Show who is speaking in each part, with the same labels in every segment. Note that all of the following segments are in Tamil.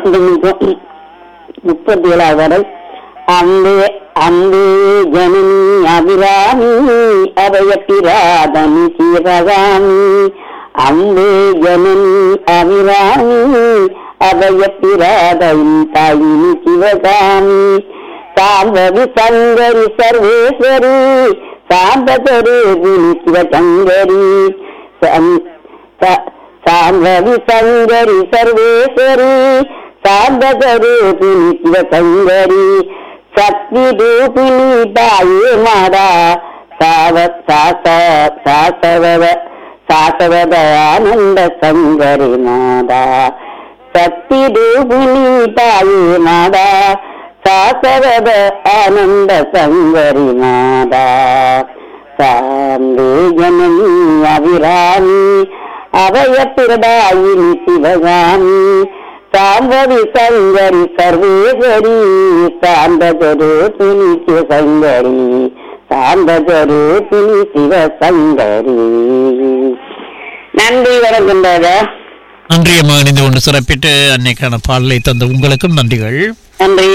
Speaker 1: இந்த முப்பத்தி ஏழாவது வரை அம்பே அம்பே ஜனனி அபிராமி அபயப்பிராதனி சிவகாமி அம்பே ஜனனி அபிராமி அபயப்பிராதனி தாயினி சிவகாமி சாம்பவி சங்கரி சர்வேஸ்வரி சாம்பதரூபிணி சிவசங்கரி சம்- ச- சாம்பவி சங்கரி சர்வேஸ்வரி சாம்பதரூபிணி சிவசங்கரி சக்தி ரூபிணி தாயே மாதா சாவத் சாச சாசவத சாசவத ஆனந்த சங்கரி மாதா சக்தி ரூபிணி தாயே மாதா சாசவத ஆனந்த சங்கரி மாதா சாந்தே ஜனனி அபிராமி அபயப்பிரதாயினி சிவகாமி சாம்பவி சங்கரி சர்வேஸ்வரி சாந்தஜரூபிணி சிவசங்கரி சாந்தஜரூபிணி சிவசங்கரி நன்றி வணங்குகின்றத
Speaker 2: நன்றி அம்மா இணைந்து கொண்டு சிறப்பிட்டு அன்னைக்கான பாடலை தந்த உங்களுக்கும் நன்றிகள்
Speaker 1: நன்றி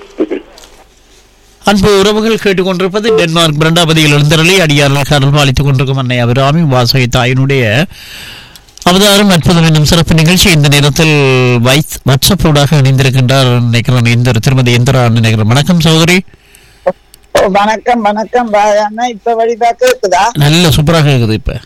Speaker 2: அன்பு உறவுகள் கேட்டுக்கொண்டிருப்பது டென்மார்க் பிரண்டாபதியில் எழுந்தருளி அடியார்கள் கடல் பாலித்துக் கொண்டிருக்கும் அன்னை அபிராமி வாசகி தாயினுடைய அவதாரம் அற்புதம் என்னும் சிறப்பு நிகழ்ச்சி இந்த நேரத்தில் வைஸ் வாட்ஸ்அப்போடாக இணைந்திருக்கின்றார் நினைக்கிறேன் இந்த திருமதி இந்திரா நினைக்கிறேன் வணக்கம் சகோதரி
Speaker 3: ஓ, வணக்கம் வணக்கம் ராஜாண்ணா இப்ப வழிபா கேக்குதா
Speaker 2: நல்ல சூப்பராக இருக்குது இப்ப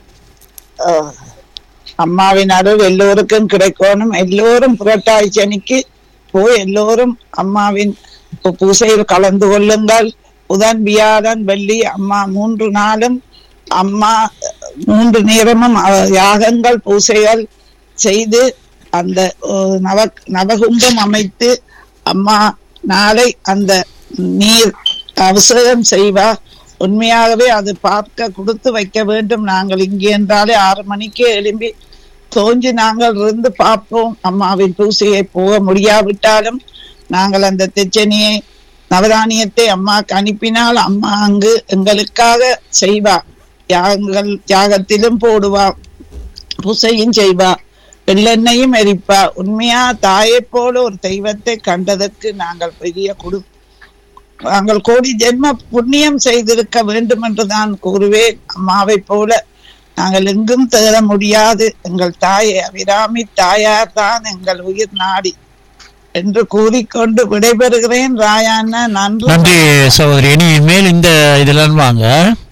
Speaker 3: ஓ, அம்மாவின் அருள் எல்லோருக்கும் கிடைக்கணும் எல்லோரும் புரட்டாதி சனிக்கு போய் எல்லோரும் அம்மாவின் பூ- பூசையில் கலந்து கொள்ளுங்கள் புதன் வியாழன் வெள்ளி அம்மா மூன்று நாளும் அம்மா மூன்று நேரமும் அஹ், யாகங்கள் பூசைகள் செய்து அந்த அஹ், நவ நவகுண்டம் அமைத்து அம்மா நாளை அந்த நீர் அபிஷேகம் செய்வா உண்மையாகவே அது பார்க்க கொடுத்து வைக்க வேண்டும் நாங்கள் இங்கே என்றாலே ஆறு மணிக்கே எழும்பி தோன்றி நாங்கள் இருந்து பார்ப்போம் அம்மாவின் பூசையை போக முடியாவிட்டாலும் நாங்கள் அந்த தெச்சனியை நவதானியத்தை அம்மாக்கு அனுப்பினால் அம்மா அங்கு எங்களுக்காக செய்வா யாகங்கள் யாகத்திலும் போடுவா பூசையும் செய்வா எள்ளெண்ணையும் எரிப்பா உண்மையா தாயைப் போல ஒரு தெய்வத்தை கண்டதற்கு நாங்கள் பெரிய குடு நாங்கள் கோடி ஜென்ம புண்ணியம் செய்திருக்க வேண்டும் என்று நான் கூறுவேன் அம்மாவை போல நாங்கள் எங்கும் தேட முடியாது எங்கள் தாயை அபிராமி தாயார் தான் எங்கள் உயிர் நாடி என்று கூறிக்கொண்டு விடைபெறுகிறேன் ராயாண்ணா நன்றி
Speaker 2: நன்றி சகோதரி இனி மேல் இந்த இதெல்லாம் வாங்க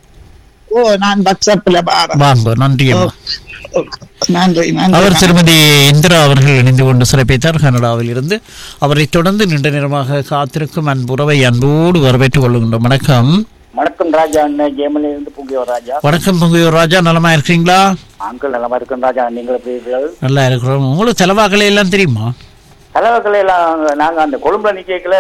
Speaker 3: ஓ நான் வாட்ஸ்அப்ல பாரேன்
Speaker 2: வாங்க நன்றி
Speaker 3: ஓ,
Speaker 2: அம்மா
Speaker 3: ஓ, நன்றி
Speaker 2: அவர்
Speaker 3: நன்றி
Speaker 2: திருமதி இந்திரா அவர்கள் இணைந்து கொண்டு சிறப்பித்தார் கனடாவில் இருந்து அவரை தொடர்ந்து நீண்ட நேரமாக காத்திருக்கும் அன்புறவை அன்போடு வரவேற்றுக் கொள்கின்றோம் வணக்கம்
Speaker 4: வணக்கம் ராஜா அண்ணன் ஜெயமலில் இருந்து பூங்கியோர் ராஜா
Speaker 2: வணக்கம் பொங்கையூர் ராஜா நலமா இருக்கீங்களா
Speaker 4: அங்கிள் நலமா இருக்கும் ராஜா நீங்கள் எப்படி இருக்கீர்கள்
Speaker 2: நல்லா இருக்கிறோம் உங்களுக்கு செலவாக்கலை எல்லாம் தெரியுமா
Speaker 4: தலைவாக்களை எல்லாம் நாங்க அந்த கொழும்புல நிக்கல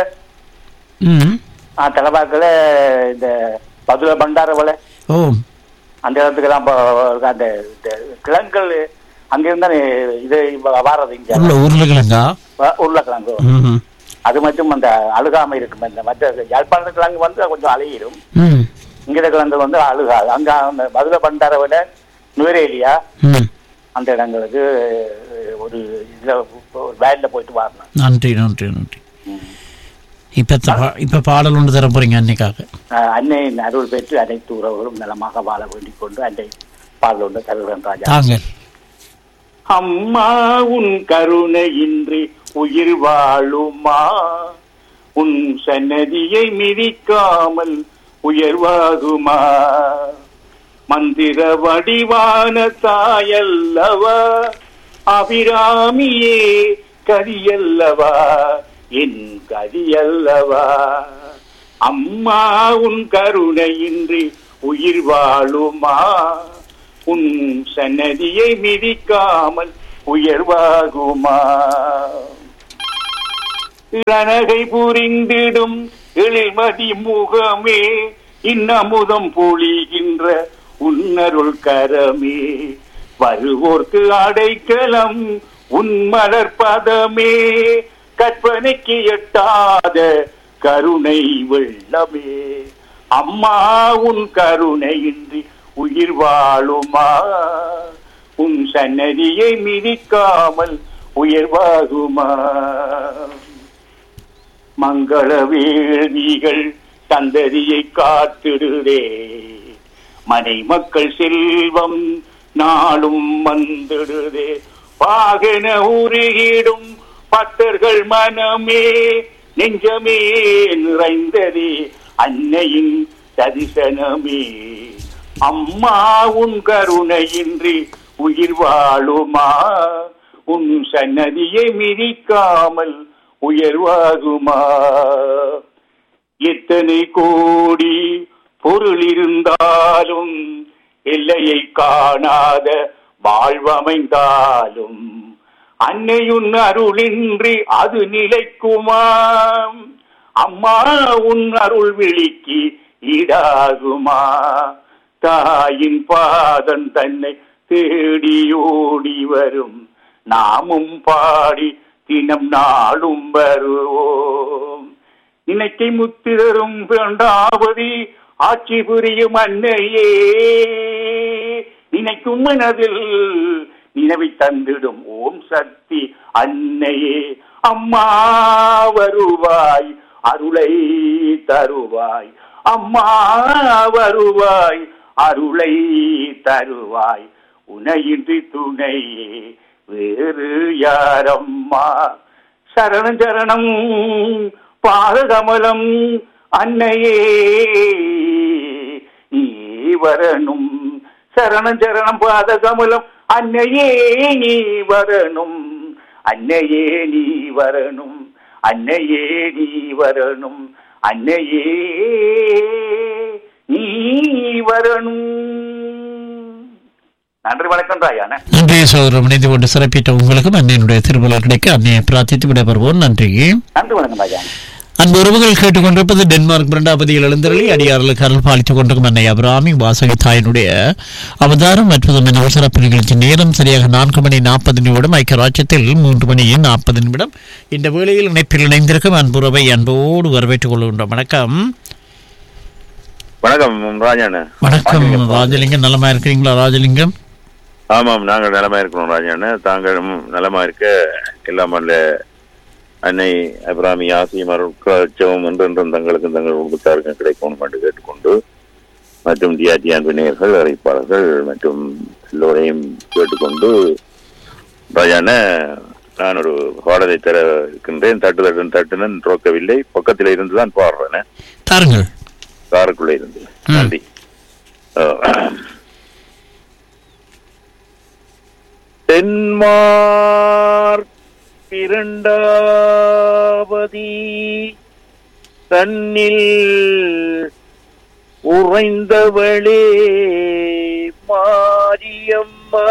Speaker 2: ம்
Speaker 4: தலைவாக்கல இந்த பதுல பண்டாரவலை
Speaker 2: ஓ
Speaker 4: அந்த இடத்துக்கு தான் அந்த இந்த கிழங்குகள் அங்க இருந்தா இது வாரது இங்க
Speaker 2: உருளை உருளைக்கிழங்கா
Speaker 4: வ- உருளைக்கிழங்கு
Speaker 2: ம்
Speaker 4: அது மட்டும் அந்த அழுகாம இருக்கும் இந்த மற்ற யாழ்ப்பாணத்து கிழங்கு வந்து கொஞ்சம் அழுகிடும்
Speaker 2: ம்
Speaker 4: இங்கிற கிழங்கு வந்து அழுகாது அங்க அந்த பதுல பண்டாரவலை நுவரேலியா
Speaker 2: ம்
Speaker 4: அந்த இடங்களுக்கு ஒரு இதுல வேன்ல போயிட்டு வரணும்
Speaker 2: நன்றி நன்றி நன்றி இப்ப த- பா- இப்ப பாடல் ஒன்று தர போறீங்க அன்னைக்காக
Speaker 4: ஆஹ் அன்னையின் அருள் பெற்று அனைத்து உறவுகளும் நலமாக வாழ வேண்டிக் கொண்டு அன்னை பால் ஒன்று தருகிறேன் ராஜா
Speaker 2: தாங்கள்
Speaker 4: அம்மா உன் கருணையின்றி உயிர் வாழுமா உன் சன்னதியை மிதிக்காமல் உயர்வாகுமா மந்திர வடிவான தாயல்லவா அபிராமியே கரியல்லவா என் கரியல்லவா அம்மா உன் கருணையின்றி உயிர் வாழுமா உன் சன்னதியை மிதிக்காமல் உயர்வாகுமா இளநகை புரிந்திடும் எழில்மதி முகமே இன்னமுதம் பொழிகின்ற உன்னருள் கரமே வருவோர்க்கு அடைக்கலம் உன் மலர் பதமே கற்பனைக்கு எட்டாத கருணை வெள்ளமே அம்மா உன் கருணையின்றி உயிர் வாழுமா உன் சன்னதியை மிதிக்காமல் உயர்வாகுமா மங்கள வேள்விகள் சந்ததியை காத்திடுதே மனை மக்கள் செல்வம் நாளும் வந்திடுதே பாகன உருகிடும் பக்தர்கள் மனமே நெஞ்சமே நிறைந்ததே அன்னையின் தரிசனமே அம்மா உன் கருணையின்றி உயிர் வாழுமா உன் சன்னதியை மிதிக்காமல் உயர்வாகுமா எத்தனை கோடி பொருள் இருந்தாலும் எல்லையை காணாத வாழ்வமைந்தாலும் அன்னையுன் அருளின்றி அது நிலைக்குமாம் அம்மா உன் அருள் விழிக்கு ஈடாகுமா தாயின் பாதம் தன்னை தேடி ஓடி வரும் நாமும் பாடி தினம் நாளும் வருவோம் நினைக்கை முத்திரும் வேண்டாவதி ஆட்சி புரியும் அன்னையே நினைக்கும் மனதில் நினைவை தந்திடும் ஓம் சக்தி அன்னையே அம்மா வருவாய் அருளை தருவாய் அம்மா வருவாய் அருளை தருவாய் உனையின்றி துணையே வேறு யாரம்மா சரணம் சரணம் பாதகமலம் அன்னையே நீ வரணும் சரணம் சரணம் பாதகமலம் அன்னையே நீ வரணும் அன்னையே நீ வரணும் அன்னையே நீ வரணும் அன்னையே நீ வரணும் நன்றி வணக்கம் ராயான
Speaker 2: நன்றி சகோதரம் இணைந்து கொண்டு சிறப்பித்த உங்களுக்கும் அன்னையினுடைய திருவிழா கிடைக்க அன்னையை பிரார்த்தித்து விடைபெறுவோம் நன்றி
Speaker 4: நன்றி வணக்கம் ராஜா
Speaker 2: அன்பு உறவுகள் கேட்டுக்கொண்டிருப்பது டென்மார்க் இரண்டாவதியில் எழுந்தருளி அடியார்களுக்கு அருள் பாலித்துக் கொண்டிருக்கும் அன்னை அபிராமி வாசகி தாயினுடைய அவதாரம் அற்புதம் என சிறப்பு நிகழ்ச்சி நேரம் சரியாக நான்கு மணி நாற்பது நிமிடம் ஐக்கிய ராஜ்யத்தில் மூன்று மணி நாற்பது நிமிடம் இந்த வேளையில் இணைப்பில் இணைந்திருக்கும் அன்புறவை அன்போடு வரவேற்றுக் கொள்கின்றோம் வணக்கம்
Speaker 5: வணக்கம் ராஜாண்ண
Speaker 2: வணக்கம் ராஜலிங்கம் நலமா இருக்கிறீங்களா ராஜலிங்கம்
Speaker 5: ஆமாம் நாங்கள் நலமா இருக்கிறோம் ராஜாண்ண தாங்களும் நலமா இருக்க எல்லாம் அல்ல அன்னை அபிராமி ஆசியம் அருட்காட்சவம் என்றென்றும் தங்களுக்கும் தங்கள் குடும்பத்தாருக்கும் கிடைக்கும் என்று கேட்டுக்கொண்டு மற்றும் டிஆர்டி அன்பினியர்கள் அறிவிப்பாளர்கள் மற்றும் எல்லோரையும் கேட்டுக்கொண்டு ராஜாண்ண நான் ஒரு பாடலை தர இருக்கின்றேன் தட்டு தட்டு தட்டுனன் ரோக்கவில்லை பக்கத்தில் இருந்து தான் பாடுறேன்
Speaker 2: தாருங்கள்
Speaker 5: காருக்குள்ளே இருந்து
Speaker 2: ம்.
Speaker 5: நன்றி அஹ். தென்மார் இரண்டாவதி தன்னில் உறைந்தவளே மாரியம்மா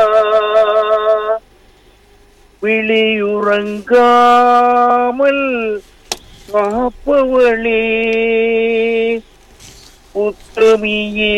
Speaker 5: விழியுறங்காமல் காப்பவளே புத்தமியே